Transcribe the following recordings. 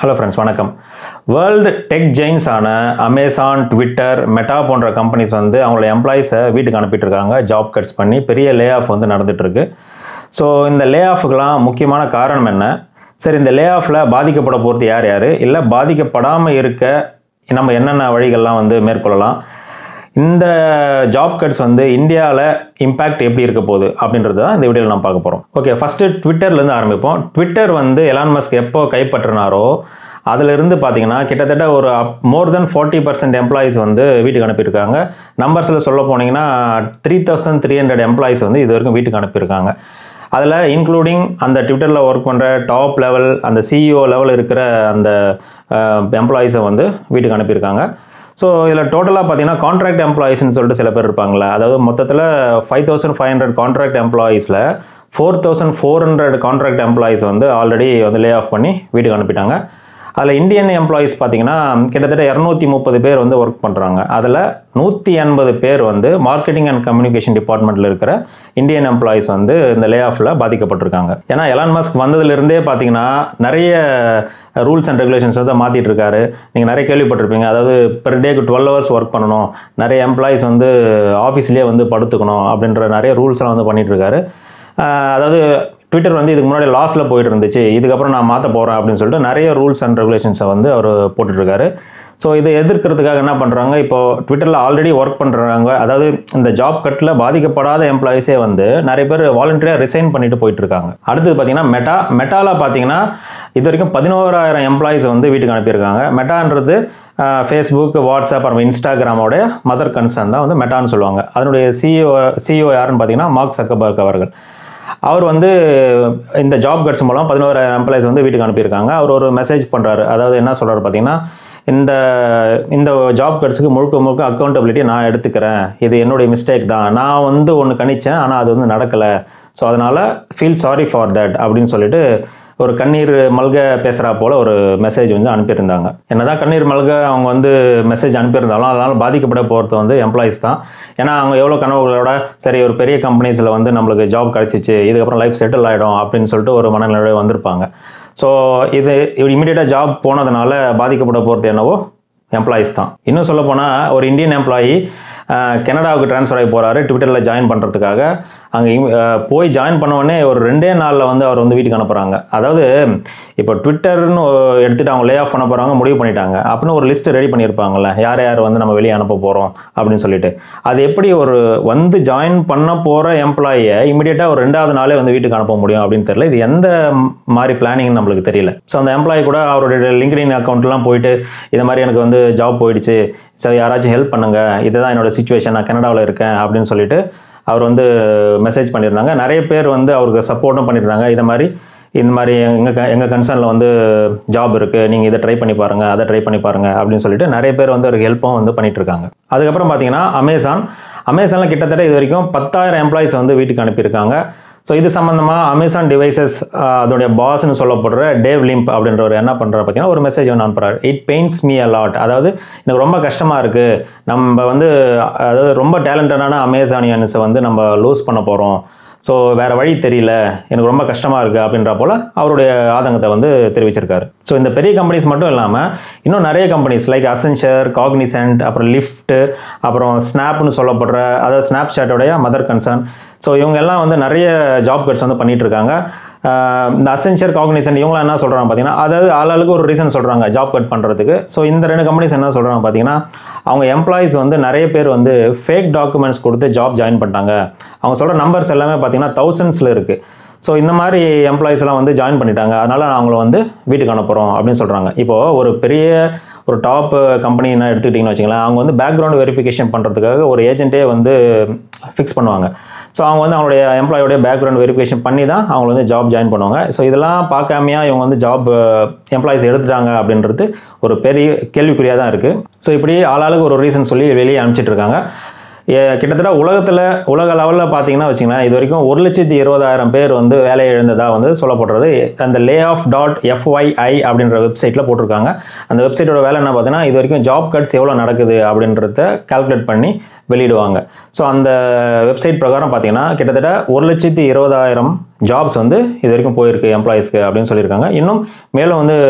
hello friends வணக்கம் world tech giants ஆன Amazon Twitter Meta போன்ற கம்பெனிஸ் வந்து அவங்களோட எம்ப்ளாயிஸை வீட்டுக்கு அனுப்பிட்டு இருக்காங்க ஜாப் கட்ஸ் பண்ணி பெரிய லே ஆஃப் வந்து நடந்துட்டு இருக்கு ஸோ இந்த லே ஆஃபுக்கெலாம் முக்கியமான காரணம் என்ன சரி இந்த லே ஆஃபில் பாதிக்கப்பட போகிறது யார் யார் இல்லை பாதிக்கப்படாமல் இருக்க நம்ம என்னென்ன வழிகள்லாம் வந்து மேற்கொள்ளலாம் இந்த ஜாப் கட்ஸ் வந்து இந்தியாவில் இம்பேக்ட் எப்படி இருக்க போகுது அப்படின்றது தான் இந்த வீடியோவில் நம்ம பார்க்க போகிறோம் ஓகே ஃபஸ்ட்டு ட்விட்டர்லேருந்து ஆரம்பிப்போம் ட்விட்டர் வந்து எலான் மஸ்க் எப்போ கைப்பற்றினாரோ அதிலிருந்து பார்த்தீங்கன்னா கிட்டத்தட்ட ஒரு more than forty percent employees வந்து வீட்டுக்கு அனுப்பியிருக்காங்க நம்பர்ஸில் சொல்ல போனீங்கன்னா three thousand three hundred employees வந்து இது வரைக்கும் வீட்டுக்கு அனுப்பியிருக்காங்க அதில் இன்க்ளூடிங் அந்த ட்விட்டரில் ஒர்க் பண்ணுற டாப் லெவல் அந்த சிஇஓ லெவல் இருக்கிற அந்த எம்ப்ளாயிஸை வந்து வீட்டுக்கு அனுப்பியிருக்காங்க ஸோ இதில் டோட்டலாக பார்த்தீங்கன்னா கான்ட்ராக்ட் எம்ப்ளாயிஸ்னு சொல்லிட்டு சில பேர் இருப்பாங்களே அதாவது மொத்தத்தில் five thousand five hundred contract எம்ப்ளாயீஸில் four thousand four hundred contract employees வந்து ஆல்ரெடி வந்து லே ஆஃப் பண்ணி வீட்டுக்கு அனுப்பிட்டாங்க அதில் இந்தியன் எம்ப்ளாயீஸ் பார்த்தீங்கன்னா கிட்டத்தட்ட இரநூத்தி முப்பது பேர் வந்து ஒர்க் பண்ணுறாங்க அதில் நூற்றி எண்பது பேர் வந்து மார்க்கெட்டிங் அண்ட் கம்யூனிகேஷன் டிபார்ட்மெண்ட்டில் இருக்கிற இந்தியன் எம்ப்ளாயீஸ் வந்து இந்த லே ஆஃபில் பாதிக்கப்பட்டிருக்காங்க ஏன்னா எலான் மஸ்க் வந்ததுலேருந்தே பார்த்தீங்கன்னா நிறைய ரூல்ஸ் அண்ட் ரெகுலேஷன்ஸ் வந்து மாற்றிட்டு இருக்காரு நீங்கள் நிறைய கேள்விப்பட்டிருப்பீங்க அதாவது பெர் டேக்கு டுவெல் ஹவர்ஸ் ஒர்க் பண்ணணும் நிறைய எம்ப்ளாயிஸ் வந்து ஆஃபீஸ்லேயே வந்து படுத்துக்கணும் அப்படின்ற நிறைய ரூல்ஸ்லாம் வந்து பண்ணிட்டு இருக்காரு அதாவது ட்விட்டர் வந்து இதுக்கு முன்னாடி லாஸில் போயிட்டு இருந்துச்சு இதுக்கப்புறம் நான் மாற்ற போகிறேன் அப்படின்னு சொல்லிட்டு நிறைய ரூல்ஸ் அண்ட் ரெகுலேஷன்ஸை வந்து அவர் போட்டுட்ருக்காரு ஸோ இதை எதிர்க்கிறதுக்காக என்ன பண்ணுறாங்க இப்போ ட்விட்டரில் ஆல்ரெடி ஒர்க் பண்ணுறாங்க அதாவது இந்த ஜாப் கட்டில் பாதிக்கப்படாத எம்ப்ளாயிஸே வந்து நிறைய பேர் வாலண்டியராக ரிசைன் பண்ணிட்டு போயிட்டு இருக்காங்க அடுத்தது பார்த்தீங்கன்னா மெட்டா மெட்டாவில் பார்த்தீங்கன்னா இது வரைக்கும் பதினோராயிரம் எம்ப்ளாயிஸ் வந்து வீட்டுக்கு அனுப்பியிருக்காங்க மெட்டான்றது ஃபேஸ்புக் வாட்ஸ்அப் அப்புறம் இன்ஸ்டாகிராமோட மதர் கன்சர்ன் தான் வந்து மெட்டான்னு சொல்லுவாங்க அதனுடைய சிஇஓ சிஇஓ யாருன்னு பார்த்தீங்கன்னா மார்க் சக்கபர்க் அவர்கள் அவர் வந்து இந்த ஜாப் கட்ஸ் மூலம் பதினோரு எம்ப்ளாயிஸ் வந்து வீட்டுக்கு அனுப்பியிருக்காங்க அவர் ஒரு மெசேஜ் பண்ணுறாரு அதாவது என்ன சொல்கிறாரு பார்த்தீங்கன்னா இந்த இந்த ஜாப் கட்ஸுக்கு முழுக்க முழுக்க அக்கௌண்டபிலிட்டி நான் எடுத்துக்கிறேன் இது என்னுடைய மிஸ்டேக் தான் நான் வந்து ஒன்று கணிச்சேன் ஆனால் அது வந்து நடக்கலை ஸோ அதனால் ஃபீல் சாரி ஃபார் தட் அப்படின்னு சொல்லிட்டு ஒரு கண்ணீர் மல்க பேசுகிறா போல் ஒரு மெசேஜ் வந்து அனுப்பியிருந்தாங்க என்னதான் கண்ணீர் மல்க அவங்க வந்து மெசேஜ் அனுப்பியிருந்தாலும் அதனால் பாதிக்கப்பட போகிறது வந்து எம்ப்ளாயிஸ் தான் ஏன்னா அவங்க எவ்வளோ கனவுகளோட சரி ஒரு பெரிய கம்பெனிஸில் வந்து நம்மளுக்கு ஜாப் கிடச்சிச்சு இதுக்கப்புறம் லைஃப் செட்டில் ஆகிடும் அப்படின்னு சொல்லிட்டு ஒரு மனநிலையோட வந்திருப்பாங்க ஸோ இது இமீடியட்டாக ஜாப் போனதுனால பாதிக்கப்பட போகிறது என்னவோ எம்ப்ளாயிஸ் தான் இன்னும் சொல்ல போனால் ஒரு இந்தியன் எம்ப்ளாயி கனடாவுக்கு ட்ரான்ஸ்ஃபர் ஆகி போகிறாரு ட்விட்டரில் ஜாயின் பண்ணுறதுக்காக அங்கே போய் ஜாயின் பண்ண ஒரு ரெண்டே நாளில் வந்து அவர் வந்து வீட்டுக்கு அனுப்புகிறாங்க அதாவது இப்போ ட்விட்டர்னு எடுத்துகிட்டு அவங்க லே ஆஃப் பண்ண போகிறாங்க முடிவு பண்ணிட்டாங்க அப்படின்னு ஒரு லிஸ்ட் ரெடி பண்ணியிருப்பாங்கல்ல யார் யார் வந்து நம்ம வெளியே அனுப்ப போகிறோம் அப்படின்னு சொல்லிட்டு அது எப்படி ஒரு வந்து ஜாயின் பண்ண போகிற எம்ப்ளாயியை இமீடியட்டாக ஒரு ரெண்டாவது நாளே வந்து வீட்டுக்கு அனுப்ப முடியும் அப்படின்னு தெரியல இது எந்த மாதிரி பிளானிங் நம்மளுக்கு தெரியல ஸோ அந்த எம்ப்ளாயி கூட அவருடைய லிங்க்டின் அக்கௌண்ட்லாம் போயிட்டு இந்த மாதிரி எனக்கு வந்து ஜாப் போயிடுச்சு சரி யாராச்சும் ஹெல்ப் பண்ணுங்கள் இதுதான் என்னோட சுச்சுவேஷன் நான் கனடாவில் இருக்கேன் அப்படின்னு சொல்லிட்டு அவர் வந்து மெசேஜ் பண்ணியிருந்தாங்க நிறைய பேர் வந்து அவருக்கு சப்போர்ட்டும் பண்ணியிருந்தாங்க இதை மாதிரி இந்த மாதிரி எங்கள் எங்கள் கன்சர்னில் வந்து ஜாப் இருக்குது நீங்கள் இதை ட்ரை பண்ணி பாருங்கள் அதை ட்ரை பண்ணி பாருங்கள் அப்படின்னு சொல்லிட்டு நிறைய பேர் வந்து அவருக்கு ஹெல்ப்பும் வந்து பண்ணிட்டு இருக்காங்க அதுக்கப்புறம் பார்த்தீங்கன்னா அமேசான் அமேசானில் கிட்டத்தட்ட இது வரைக்கும் பத்தாயிரம் எம்ப்ளாயிஸ் வந்து வீட்டுக்கு அனுப்பியிருக்காங்க ஸோ இது சம்மந்தமாக அமேசான் டிவைசஸ் அதோடைய பாஸ்னு சொல்லப்படுற டேவ் லிம்ப் அப்படின்றவர் என்ன பண்ணுறாரு பார்த்தீங்கன்னா ஒரு மெசேஜ் ஒன்று அனுப்புறாரு இட் பெயின்ஸ் மீ அலாட் அதாவது எனக்கு ரொம்ப கஷ்டமாக இருக்குது நம்ம வந்து அதாவது ரொம்ப டேலண்டடான அமேசானியன்ஸை வந்து நம்ம லூஸ் பண்ண போகிறோம் ஸோ வேறு வழி தெரியல எனக்கு ரொம்ப கஷ்டமாக இருக்குது அப்படின்ற போல் அவருடைய ஆதங்கத்தை வந்து தெரிவிச்சிருக்காரு ஸோ இந்த பெரிய கம்பெனிஸ் மட்டும் இல்லாமல் இன்னும் நிறைய கம்பெனிஸ் லைக் அசென்ச்சர் காக்னிசென்ட் அப்புறம் லிஃப்ட் அப்புறம் ஸ்னாப்னு சொல்லப்படுற அதாவது ஸ்னாப் சாட்டோடைய மதர் கன்சர்ன் ஸோ இவங்க எல்லாம் வந்து நிறைய ஜாப் கட்ஸ் வந்து பண்ணிட்டு இருக்காங்க இந்த அசென்ச்சர் காக்னிசன் இவங்களாம் என்ன சொல்கிறாங்க பார்த்தீங்கன்னா அதாவது ஆளாளுக்கு ஒரு ரீசன் சொல்கிறாங்க ஜாப் கட் பண்ணுறதுக்கு ஸோ இந்த ரெண்டு கம்பெனிஸ் என்ன சொல்கிறாங்க பார்த்தீங்கன்னா அவங்க எம்ப்ளாயிஸ் வந்து நிறைய பேர் வந்து ஃபேக் டாக்குமெண்ட்ஸ் கொடுத்து ஜாப் ஜாயின் பண்ணிட்டாங்க அவங்க சொல்கிற நம்பர்ஸ் எல்லாமே பார்த்தீங்கன்னா தௌசண்ட்ஸில் இருக்குது ஸோ இந்த மாதிரி எம்ப்ளாயிஸ் எல்லாம் வந்து ஜாயின் பண்ணிட்டாங்க அதனால் நான் அவங்கள வந்து வீட்டுக்கு அனுப்புகிறோம் அப்படின்னு சொல்கிறாங்க இப்போது ஒரு பெரிய ஒரு டாப் கம்பெனி என்ன எடுத்துக்கிட்டிங்கன்னு வச்சுங்களேன் அவங்க வந்து பேக்ரவுண்ட் வெரிஃபிகேஷன் பண்ணுறதுக்காக ஒரு ஏஜென்ட்டே வந்து ஃபிக்ஸ் பண்ணுவாங்க ஸோ அவங்க வந்து அவங்களுடைய எம்ப்ளாயோடைய பேக்ரவுண்ட் வெரிஃபிகேஷன் பண்ணி தான் அவங்க வந்து ஜாப் ஜாயின் பண்ணுவாங்க ஸோ இதெல்லாம் பார்க்காமையா இவங்க வந்து ஜாப் எம்ப்ளாயிஸ் எடுத்துட்டாங்க அப்படின்றது ஒரு பெரிய கேள்விக்குறியாக தான் இருக்குது ஸோ இப்படி ஆளாளுக்கு ஒரு ரீசன் சொல்லி வெளியே அனுப்பிச்சிட்டு இருக்காங்க கிட்டத்தட்ட உலகத்தில் உலக லெவலில் பார்த்தீங்கன்னா வச்சிங்கன்னா இது வரைக்கும் ஒரு லட்சத்தி இருபதாயிரம் பேர் வந்து வேலையை இழந்ததாக வந்து சொல்லப்படுறது அந்த லே ஆஃப் டாட் எஃப்ஒய்ஐ அப்படின்ற வெப்சைட்டில் போட்டிருக்காங்க அந்த வெப்சைட்டோட வேலை என்ன பார்த்தீங்கன்னா இது வரைக்கும் ஜாப் கட்ஸ் எவ்வளோ நடக்குது அப்படின்றத கால்குலேட் பண்ணி வெளியிடுவாங்க ஸோ அந்த வெப்சைட் பிரகாரம் பார்த்தீங்கன்னா கிட்டத்தட்ட ஒரு லட்சத்தி இருபதாயிரம் ஜாப்ஸ் வந்து இது வரைக்கும் போயிருக்கு எம்ப்ளாயிஸ்க்கு அப்படின்னு சொல்லியிருக்காங்க இன்னும் மேலும் வந்து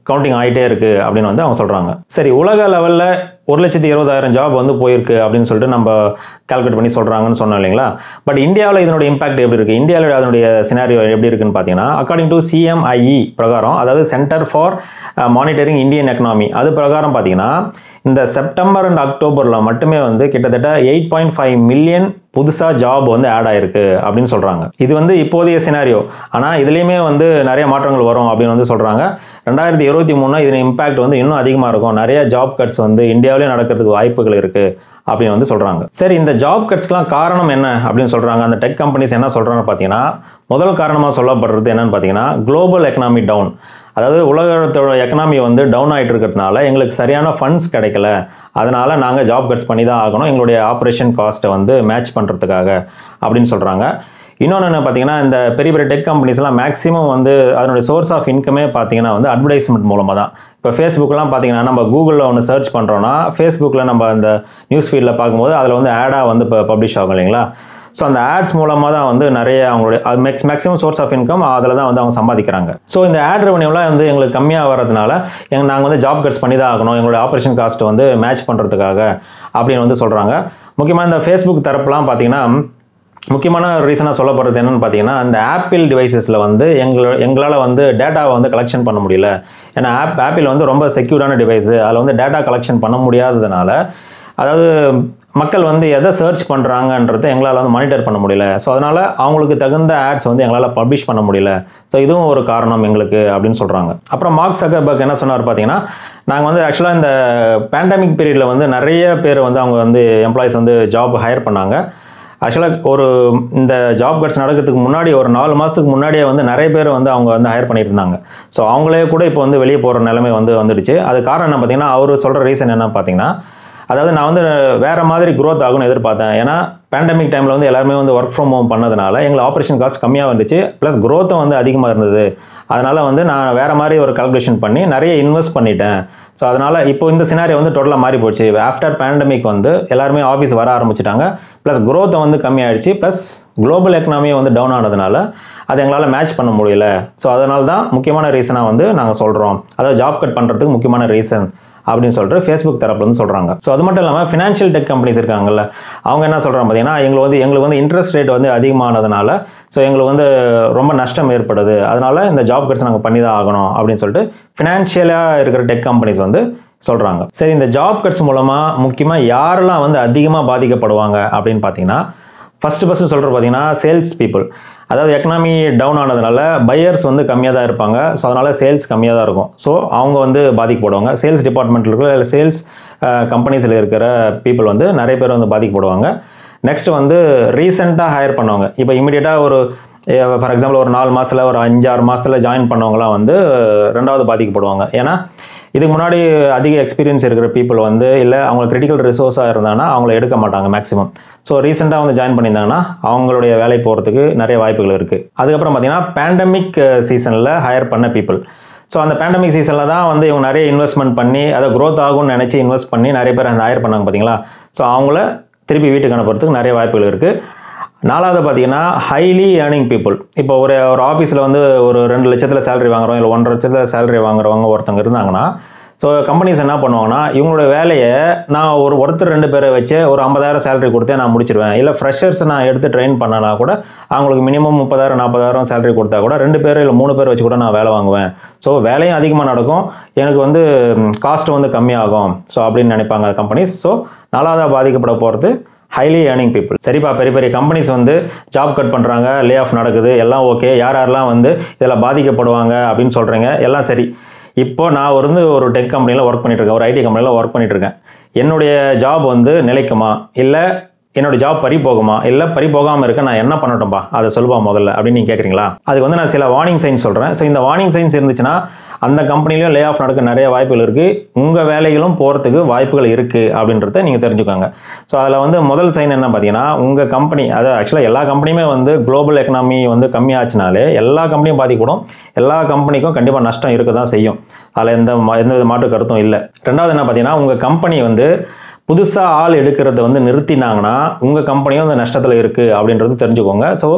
கவுண்டிங் ஆகிட்டே இருக்குது அப்படின்னு வந்து அவங்க சொல்கிறாங்க சரி உலக லெவலில் ஒரு லட்சத்தி இருபதாயிரம் ஜாப் வந்து போயிருக்கு அப்படின்னு சொல்லிட்டு நம்ம கால்குலேட் பண்ணி சொல்கிறாங்கன்னு சொன்னோம் இல்லைங்களா பட் இந்தியாவில் இதனுடைய இம்பாக்ட் எப்படி இருக்குது இந்தியாவில் அதனுடைய சினாரியோ எப்படி இருக்குன்னு பார்த்தீங்கன்னா அக்கார்டிங் டு சிஎம்ஐஇ பிரகாரம் அதாவது centre for monitoring Indian economy அது பிரகாரம் பார்த்தீங்கன்னா இந்த செப்டம்பர் அண்ட் அக்டோபரில் மட்டுமே வந்து கிட்டத்தட்ட எயிட் பாயிண்ட் ஃபைவ் மில்லியன் புதுசாக ஜாப் வந்து ஆட் ஆயிருக்கு அப்படின்னு சொல்கிறாங்க இது வந்து இப்போதைய சினாரியோ ஆனால் இதுலேயுமே வந்து நிறைய மாற்றங்கள் வரும் அப்படின்னு வந்து சொல்கிறாங்க ரெண்டாயிரத்தி இருபத்தி மூணு இதன் இம்பாக்ட் வந்து இன்னும் அதிகமாக இருக்கும் நிறைய ஜாப் கட்ஸ் வந்து இந்தியாவிலே நடக்கிறதுக்கு வாய்ப்புகள் இருக்குது அப்படின்னு வந்து சொல்கிறாங்க சரி இந்த ஜாப் கட்ஸ்க்குலாம் காரணம் என்ன அப்படின்னு சொல்கிறாங்க அந்த டெக் கம்பெனிஸ் என்ன சொல்கிறாங்க பார்த்தீங்கன்னா முதல் காரணமாக சொல்லப்படுறது என்னன்னு பார்த்தீங்கன்னா குளோபல் எக்கனாமி டவுன் அதாவது உலகத்தோட எக்கனாமி வந்து டவுன் ஆகிட்டு இருக்கிறதுனால எங்களுக்கு சரியான ஃபண்ட்ஸ் கிடைக்கல அதனால் நாங்கள் ஜாப் கட்ஸ் பண்ணி தான் ஆகணும் எங்களுடைய ஆப்ரேஷன் காஸ்ட்டை வந்து மேட்ச் பண்ணுறதுக்காக அப்படின்னு சொல்கிறாங்க இன்னொன்று என்ன பார்த்தீங்கன்னா இந்த பெரிய பெரிய டெக் கம்பெனிஸ்லாம் மேக்ஸிமம் வந்து அதனுடைய சோர்ஸ் ஆஃப் இன்கமே பார்த்தீங்கன்னா வந்து அட்வர்டைஸ்மெண்ட் மூலமாக தான் இப்போ ஃபேஸ்புக்லாம் பார்த்தீங்கன்னா நம்ம கூகுளில் ஒன்று சர்ச் பண்ணுறோன்னா ஃபேஸ்புக்கில் நம்ம அந்த நியூஸ் ஃபீல்டில் பார்க்கும்போது அதில் வந்து ஆடாக வந்து இப்போ பப்ளிஷ் ஆகும் இல்லைங்களா ஸோ அந்த ஆட்ஸ் மூலமாக தான் வந்து நிறைய அவங்களுடைய அது max maximum source of income அதில் தான் வந்து அவங்க சம்பாதிக்கிறாங்க ஸோ இந்த ஆட் ரெவன்யூலாம் வந்து எங்களுக்கு கம்மியாக வரதுனால எங்க நாங்கள் வந்து ஜாப் கட்ஸ் பண்ணி தான் ஆகணும் எங்களுடைய ஆப்ரேஷன் காஸ்ட் வந்து மேட்ச் பண்ணுறதுக்காக அப்படின்னு வந்து சொல்கிறாங்க முக்கியமாக இந்த ஃபேஸ்புக் தரப்புலாம் பார்த்தீங்கன்னா முக்கியமான ரீசனாக சொல்லப்படுறது என்னன்னு பார்த்தீங்கன்னா அந்த ஆப்பிள் டிவைசஸில் வந்து எங்கள எங்களால் வந்து டேட்டாவை வந்து கலெக்ஷன் பண்ண முடியல ஏன்னா ஆப் ஆப்பிள் வந்து ரொம்ப செக்யூர்டான டிவைஸு அதில் வந்து டேட்டா கலெக்ஷன் பண்ண முடியாததுனால அதாவது மக்கள் வந்து எதை சர்ச் பண்ணுறாங்கன்றதை எங்களால் வந்து மானிட்டர் பண்ண முடியல ஸோ அதனால் அவங்களுக்கு தகுந்த ஆட்ஸ் வந்து எங்களால் பப்ளிஷ் பண்ண முடியல ஸோ இதுவும் ஒரு காரணம் எங்களுக்கு அப்படின்னு சொல்கிறாங்க அப்புறம் மார்க் சக்கர்பர்க் என்ன சொன்னார் பார்த்தீங்கன்னா நாங்கள் வந்து ஆக்சுவலாக இந்த பேண்டமிக் பீரியடில் வந்து நிறைய பேர் வந்து அவங்க வந்து எம்ப்ளாயிஸ் வந்து ஜாப் ஹையர் பண்ணாங்க ஆக்சுவலாக ஒரு இந்த ஜாப் கட்ஸ் நடக்கிறதுக்கு முன்னாடி ஒரு நாலு மாதத்துக்கு முன்னாடியே வந்து நிறைய பேர் வந்து அவங்க வந்து ஹையர் பண்ணிட்டு இருந்தாங்க ஸோ அவங்களே கூட இப்போ வந்து வெளியே போகிற நிலைமை வந்து வந்துடுச்சு அது காரணம் என்ன பார்த்தீங்கன்னா அவர் சொல்கிற ரீசன் என்ன பார்த்தீங்கன்னா அதாவது நான் வந்து வேறு மாதிரி growth ஆகும்னு எதிர்பார்த்தேன் ஏன்னா பேண்டமிக் டைமில் வந்து எல்லாருமே வந்து ஒர்க் ஃப்ரம் ஹோம் பண்ணதுனால எங்களுக்கு ஆப்ரேஷன் காஸ்ட் கம்மியாக வந்துச்சு ப்ளஸ் growth-உம் வந்து அதிகமாக இருந்தது அதனால் வந்து நான் வேறு மாதிரி ஒரு கால்குலேஷன் பண்ணி நிறைய இன்வெஸ்ட் பண்ணிட்டேன் ஸோ அதனால் இப்போ இந்த சினாரியோ வந்து டோட்டலாக மாறி போச்சு ஆஃப்டர் பேண்டமிக் வந்து எல்லாருமே ஆஃபீஸ் வர ஆரம்பிச்சிட்டாங்க ப்ளஸ் growth வந்து கம்மியாயிடுச்சு ப்ளஸ் குளோபல் எக்கனாமியும் வந்து டவுன் ஆனதுனால அது எங்களால் மேட்ச் பண்ண முடியல ஸோ அதனால தான் முக்கியமான ரீசனாக வந்து நாங்கள் சொல்கிறோம் அதாவது ஜாப் கட் பண்ணுறதுக்கு முக்கியமான ரீசன் அப்படின்னு சொல்லிட்டு ஃபேஸ்புக் தரப்புல இருந்து சொல்கிறாங்க ஸோ அது மட்டும் இல்லாமல் ஃபினான்ஷியல் டெக் கம்பெனிஸ் இருக்காங்கல்ல அவங்க என்ன சொல்கிறாங்க பார்த்தீங்கன்னா எங்களுக்கு வந்து எங்களுக்கு வந்து இன்ட்ரெஸ்ட் ரேட் வந்து அதிகமானதுனால ஸோ எங்களுக்கு வந்து ரொம்ப நஷ்டம் ஏற்படுது அதனால இந்த ஜாப் கட்ஸ் நாங்கள் பண்ணி தான் ஆகணும் அப்படின்னு சொல்லிட்டு ஃபினான்ஷியலாக இருக்கிற டெக் கம்பெனிஸ் வந்து சொல்கிறாங்க சரி இந்த ஜாப் கட்ஸ் மூலமாக முக்கியமாக யாரெல்லாம் வந்து அதிகமாக பாதிக்கப்படுவாங்க அப்படின்னு பார்த்தீங்கன்னா ஃபஸ்ட்டு ஃபஸ்ட்டு சொல்கிறது பார்த்தீங்கன்னா சேல்ஸ் பீப்புள் அதாவது எக்கனாமி டவுன் ஆனதுனால பையர்ஸ் வந்து கம்மியாக தான் இருப்பாங்க ஸோ அதனால் சேல்ஸ் கம்மியாக தான் இருக்கும் ஸோ அவங்க வந்து பாதிக்கப்படுவாங்க சேல்ஸ் டிபார்ட்மெண்ட்டில் இருக்கிற இல்லை சேல்ஸ் கம்பெனிஸில் இருக்கிற பீப்புள் வந்து நிறைய பேர் வந்து பாதிக்கப்படுவாங்க நெக்ஸ்ட் வந்து ரீசெண்டாக ஹையர் பண்ணவங்க இப்போ இமீடியட்டாக ஒரு ஃபார் எக்ஸாம்பிள் ஒரு நாலு மாதத்தில் ஒரு அஞ்சாறு மாதத்தில் ஜாயின் பண்ணவங்களாம் வந்து ரெண்டாவது பாதிக்கப்படுவாங்க ஏன்னா இதுக்கு முன்னாடி அதிக எக்ஸ்பீரியன்ஸ் இருக்கிற பீப்புள் வந்து இல்லை அவங்க கிரிட்டிக்கல் ரிசோர்ஸாக இருந்தாங்கன்னா அவங்கள எடுக்க மாட்டாங்க மேக்ஸிமம் ஸோ ரீசெண்டாக வந்து ஜாயின் பண்ணியிருந்தாங்கன்னா அவங்களுடைய வேலை போகிறதுக்கு நிறைய வாய்ப்புகள் இருக்குது அதுக்கப்புறம் பார்த்தீங்கன்னா பேண்டமிக் சீசனில் ஹையர் பண்ண பீப்புள் ஸோ அந்த பேண்டமிக் சீசனில் தான் வந்து இவங்க நிறைய இன்வெஸ்ட்மெண்ட் பண்ணி அதை க்ரோத் ஆகும்னு நினச்சி இன்வெஸ்ட் பண்ணி நிறைய பேர் அந்த ஹையர் பண்ணாங்க பார்த்தீங்களா ஸோ அவங்கள திருப்பி வீட்டுக்கு அனுப்புறதுக்கு நிறைய வாய்ப்புகள் இருக்குது நாலாவது பார்த்தீங்கன்னா ஹைலி ஏர்னிங் பீப்புள் இப்போ ஒரு ஒரு ஆஃபீஸில் வந்து ஒரு ரெண்டு லட்சத்தில் சேலரி வாங்குறவங்க இல்லை ஒன்றரை லட்சத்தில் சேலரி வாங்குறவங்க ஒருத்தவங்க இருந்தாங்கன்னா ஸோ கம்பெனிஸ் என்ன பண்ணுவாங்கன்னா இவங்களோட வேலையை நான் ஒரு ஒருத்தர் ரெண்டு பேரை வச்சு ஒரு ஐம்பதாயிரம் சேலரி கொடுத்தே நான் முடிச்சிருவேன் இல்லை ஃப்ரெஷர்ஸ் நான் எடுத்து ட்ரெயின் பண்ணனா கூட அவங்களுக்கு மினிமம் முப்பதாயிரம் நாற்பதாயிரம் சேலரி கொடுத்தா கூட ரெண்டு பேர் இல்லை மூணு பேர் வச்சு கூட நான் வேலை வாங்குவேன் ஸோ வேலையும் அதிகமாக நடக்கும் எனக்கு வந்து காஸ்ட் வந்து கம்மியாகும் ஸோ அப்படின்னு நினைப்பாங்க கம்பெனிஸ் ஸோ நாலாவதாக பாதிக்கப்பட போகிறது ஹைலி ஏர்னிங் பீப்புள் சரிப்பா பெரிய பெரிய கம்பெனிஸ் வந்து ஜாப் கட் பண்ணுறாங்க லே ஆஃப் நடக்குது எல்லாம் ஓகே யார் யாரெல்லாம் வந்து இதில் பாதிக்கப்படுவாங்க அப்படின்னு சொல்கிறீங்க எல்லாம் சரி இப்போ நான் வந்து ஒரு டெக் கம்பெனியில் ஒர்க் பண்ணிட்டு இருக்கேன் ஒரு ஐடி கம்பெனியில் ஒர்க் பண்ணிட்டு இருக்கேன் என்னுடைய ஜாப் வந்து நிலைக்குமா இல்லை என்னோட ஜாப் பறி போகுமா இல்லை பறி போகாமல் இருக்க நான் என்ன பண்ணட்டும்பா அதை சொல்லுவா முதல்ல அப்படின்னு நீங்கள் கேட்குறீங்களா அதுக்கு வந்து நான் சில வார்னிங் சைன்ஸ் சொல்கிறேன் ஸோ இந்த வார்னிங் சைன்ஸ் இருந்துச்சுன்னா அந்த கம்பெனிலையும் லே ஆஃப் நடக்க நிறைய வாய்ப்புகள் இருக்குது உங்கள் வேலைகளும் போகிறதுக்கு வாய்ப்புகள் இருக்குது அப்படின்றத நீங்கள் தெரிஞ்சுக்கோங்க ஸோ அதில் வந்து முதல் சைன் என்ன பார்த்தீங்கன்னா உங்கள் கம்பெனி அதாவது ஆக்சுவலாக எல்லா கம்பெனியுமே வந்து குளோபல் எக்கனாமி வந்து கம்மியாச்சுனாலே எல்லா கம்பெனியும் பாதிக்கூடும் எல்லா கம்பெனிக்கும் கண்டிப்பாக நஷ்டம் இருக்க தான் செய்யும் அதில் எந்த மா- எந்த வித மாற்று கருத்தும் இல்லை ரெண்டாவது என்ன பார்த்தீங்கன்னா உங்கள் கம்பெனி வந்து புதுசாக ஆள் எடுக்கிறத வந்து நிறுத்தினாங்கன்னா உங்கள் கம்பெனியும் அந்த நஷ்டத்தில் இருக்குது அப்படின்றது தெரிஞ்சுக்கோங்க ஸோ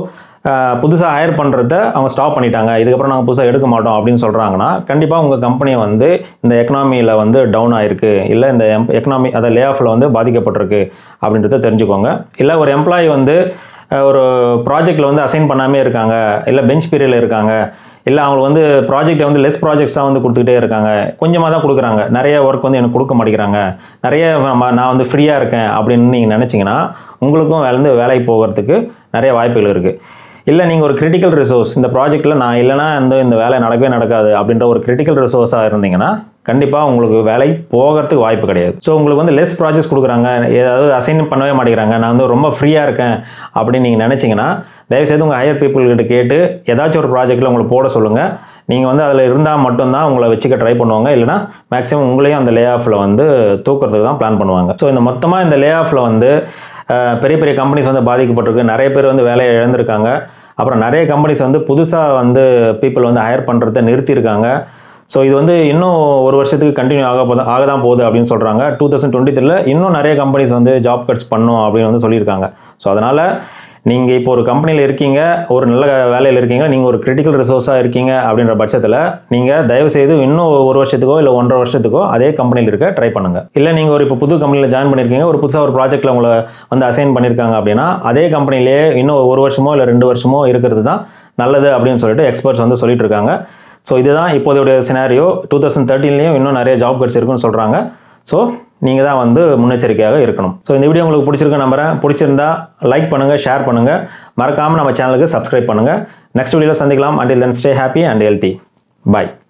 புதுசாக ஹையர் பண்ணுறத அவங்க ஸ்டாப் பண்ணிட்டாங்க இதுக்கப்புறம் நாங்கள் புதுசாக எடுக்க மாட்டோம் அப்படின்னு சொல்கிறாங்கன்னா கண்டிப்பாக உங்கள் கம்பெனி வந்து இந்த எக்கனாமியில் வந்து டவுன் ஆயிருக்கு இல்லை இந்த எக்கனாமி அதை லே ஆஃபில் வந்து பாதிக்கப்பட்டிருக்கு அப்படின்றத தெரிஞ்சுக்கோங்க இல்லை ஒரு எம்ப்ளாயி வந்து அஹ், ஒரு ப்ராஜெக்டில் வந்து அசைன் பண்ணாமே இருக்காங்க இல்லை பெஞ்ச் பீரியடில் இருக்காங்க இல்லை அவங்களுக்கு வந்து ப்ராஜெக்ட்டை வந்து லெஸ் ப்ராஜெக்ட்ஸ் தான் வந்து கொடுத்துக்கிட்டே இருக்காங்க கொஞ்சமாக தான் கொடுக்குறாங்க நிறைய ஒர்க் வந்து எனக்கு கொடுக்க மாட்டேங்கிறாங்க நிறைய நம்ம- நான் வந்து ஃப்ரீயாக இருக்கேன் அப்படின்னு நீங்கள் நினச்சிங்கன்னா உங்களுக்கும் வேலை வந்து வேலைக்கு போகிறதுக்கு நிறைய வாய்ப்புகள் இருக்குது இல்லை நீங்கள் ஒரு கிரிட்டிக்கல் ரிசோர்ஸ் இந்த ப்ராஜெக்ட்டில் நான் இல்லைனா இந்த இந்த வேலை நடக்கவே நடக்காது அப்படின்ற ஒரு கிரிட்டிக்கல் ரிசோர்ஸாக இருந்தீங்கன்னா கண்டிப்பாக உங்களுக்கு வேலை போகிறதுக்கு வாய்ப்பு கிடையாது ஸோ உங்களுக்கு வந்து லெஸ் ப்ராஜெக்ட்ஸ் கொடுக்குறாங்க ஏதாவது அசைன் பண்ணவே மாட்டேங்கிறாங்க நான் வந்து ரொம்ப ஃப்ரீயாக இருக்கேன் அப்படின்னு நீங்கள் நினச்சிங்கன்னா தயவுசெய்து உங்கள் ஹையர் பீப்புள் கிட்ட கேட்டு ஏதாச்சும் ஒரு ப்ராஜெக்ட்டில் உங்களை போட சொல்லுங்கள் நீங்கள் வந்து அதில் இருந்தால் மட்டும்தான் உங்களை வச்சுக்க ட்ரை பண்ணுவாங்க இல்லைனா மேக்ஸிமம் உங்களையும் அந்த லே ஆஃபில் வந்து தூக்குறதுக்கு தான் பிளான் பண்ணுவாங்க ஸோ இந்த மொத்தமாக இந்த லே ஆஃபில் வந்து அஹ், பெரிய பெரிய கம்பெனிஸ் வந்து பாதிக்கப்பட்டிருக்கு நிறைய பேர் வந்து வேலையை இழந்திருக்காங்க அப்புறம் நிறைய கம்பெனிஸ் வந்து புதுசாக வந்து பீப்புள் வந்து ஹையர் பண்ணுறத நிறுத்தியிருக்காங்க ஸோ இது வந்து இன்னும் ஒரு வருஷத்துக்கு கண்டினியூ ஆக போது ஆக தான் போகுது அப்படின்னு சொல்கிறாங்க டூ தௌசண்ட் டுவெண்ட்டி இன்னும் நிறைய கம்பெனிஸ் வந்து ஜாப் கட்ஸ் பண்ணும் அப்படின்னு வந்து சொல்லியிருக்காங்க ஸோ அதனால் நீங்கள் இப்போ ஒரு கம்பெனியில் இருக்கீங்க ஒரு நல்ல வேலையில் இருக்கீங்க நீங்கள் ஒரு கிரிட்டிக்கல் ரிசோர்ஸாக இருக்கீங்க அப்படின்ற பட்சத்தில் நீங்கள் தயவு செய்து இன்னும் ஒரு வருஷத்துக்கோ இல்லை ஒன்றரை வருஷத்துக்கோ அதே கம்பெனியில் இருக்க ட்ரை பண்ணுங்கள் இல்லை நீங்கள் ஒரு இப்போ புது கம்பெனியில் ஜாயின் பண்ணியிருக்கீங்க ஒரு புதுசாக ஒரு ப்ராஜெக்ட்டில் உங்களை வந்து அசைன் பண்ணியிருக்காங்க அப்படின்னா அதே கம்பெனிலே இன்னும் ஒரு வருஷமோ இல்லை ரெண்டு வருஷமோ இருக்கிறது தான் நல்லது அப்படின்னு சொல்லிட்டு எக்ஸ்பர்ட்ஸ் வந்து சொல்லிட்டு இருக்காங்க ஸோ இதுதான் இப்போதைய சினாரியோ டூ தௌசண்ட் தேர்ட்டீன்லேயும் இன்னும் நிறைய ஜாப் கட்ஸ் இருக்குன்னு சொல்கிறாங்க ஸோ நீங்கள் தான் வந்து முன்னெச்சரிக்கையாக இருக்கணும் ஸோ இந்த வீடியோ உங்களுக்கு பிடிச்சிருக்கு நம்புறேன் பிடிச்சிருந்தா லைக் பண்ணுங்கள் ஷேர் பண்ணுங்கள் மறக்காமல் நம்ம சேனலுக்கு சப்ஸ்கிரைப் பண்ணுங்கள் நெக்ஸ்ட் வீடியோவில் சந்திக்கலாம் until then stay happy and healthy bye